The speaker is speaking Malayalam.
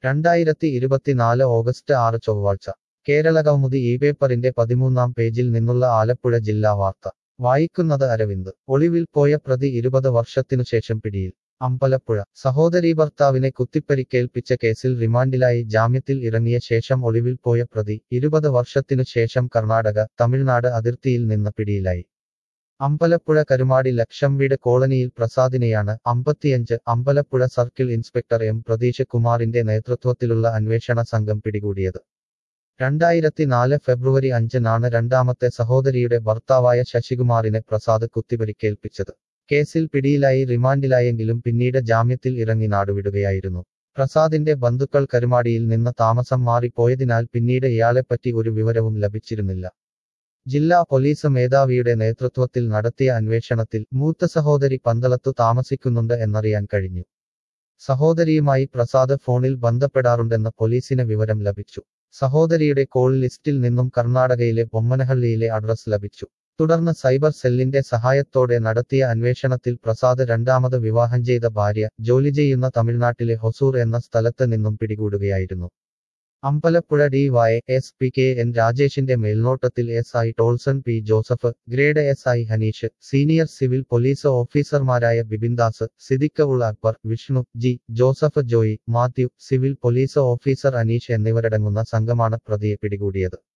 രണ്ടായിരത്തി ഇരുപത്തിനാല് ഓഗസ്റ്റ് ആറ് ചൊവ്വാഴ്ച കേരളകൗമുദി ഈ പേപ്പറിന്റെ പതിമൂന്നാം പേജിൽ നിന്നുള്ള ആലപ്പുഴ ജില്ലാ വാർത്ത വായിക്കുന്നത് അരവിന്ദ് ഒളിവിൽ പോയ പ്രതി ഇരുപത് വർഷത്തിനുശേഷം പിടിയിൽ അമ്പലപ്പുഴ സഹോദരീ ഭർത്താവിനെ കുത്തിപ്പരിക്കേൽപ്പിച്ച കേസിൽ റിമാൻഡിലായി ജാമ്യത്തിൽ ഇറങ്ങിയ ശേഷം ഒളിവിൽ പോയ പ്രതി ഇരുപത് വർഷത്തിനു ശേഷം കർണാടക തമിഴ്നാട് അതിർത്തിയിൽ നിന്ന് പിടിയിലായി അമ്പലപ്പുഴ കരുമാടി ലക്ഷം വീട് കോളനിയിൽ പ്രസാദിനെയാണ് അമ്പത്തിയഞ്ച് Ambalappuzha circle inspector M Pratheesh കുമാറിന്റെ നേതൃത്വത്തിലുള്ള അന്വേഷണ സംഘം പിടികൂടിയത് രണ്ടായിരത്തി നാല് ഫെബ്രുവരി അഞ്ചിനാണ് രണ്ടാമത്തെ സഹോദരിയുടെ ഭർത്താവായ ശശികുമാറിനെ പ്രസാദ് കുത്തിപരിക്കേൽപ്പിച്ചത് കേസിൽ പിടിയിലായി റിമാൻഡിലായെങ്കിലും പിന്നീട് ജാമ്യത്തിൽ ഇറങ്ങി നാടുവിടുകയായിരുന്നു പ്രസാദിന്റെ ബന്ധുക്കൾ കരുമാടിയിൽ നിന്ന് താമസം മാറിപ്പോയതിനാൽ പിന്നീട് ഇയാളെപ്പറ്റി ഒരു വിവരവും ലഭിച്ചിരുന്നില്ല ജില്ലാ പോലീസ് മേധാവിയുടെ നേതൃത്വത്തിൽ നടത്തിയ അന്വേഷണത്തിൽ മൂത്ത സഹോദരി പന്തളത്തു താമസിക്കുന്നുണ്ട് എന്നറിയാൻ കഴിഞ്ഞു സഹോദരിയുമായി പ്രസാദ് ഫോണിൽ ബന്ധപ്പെടാറുണ്ടെന്ന് പോലീസിന് വിവരം ലഭിച്ചു സഹോദരിയുടെ കോൾ ലിസ്റ്റിൽ നിന്നും കർണാടകയിലെ ബൊമ്മനഹള്ളിയിലെ അഡ്രസ് ലഭിച്ചു തുടർന്ന് സൈബർ സെല്ലിന്റെ സഹായത്തോടെ നടത്തിയ അന്വേഷണത്തിൽ പ്രസാദ് രണ്ടാമത് വിവാഹം ചെയ്ത ഭാര്യ ജോലി ചെയ്യുന്ന തമിഴ്നാട്ടിലെ ഹൊസൂർ എന്ന സ്ഥലത്ത് നിന്നും പിടികൂടുകയായിരുന്നു Ambalappuzha D Y S P K N രാജേഷിന്റെ മേൽനോട്ടത്തിൽ S I Tolson P Joseph grade S I Haneesh senior civil police ഓഫീസർമാരായ Bibindas Siddiq ul Akbar Vishnu G Joseph Joy Mathew civil police officer Aneesh എന്നിവരടങ്ങുന്ന സംഘമാണ് പ്രതിയെ പിടികൂടിയത്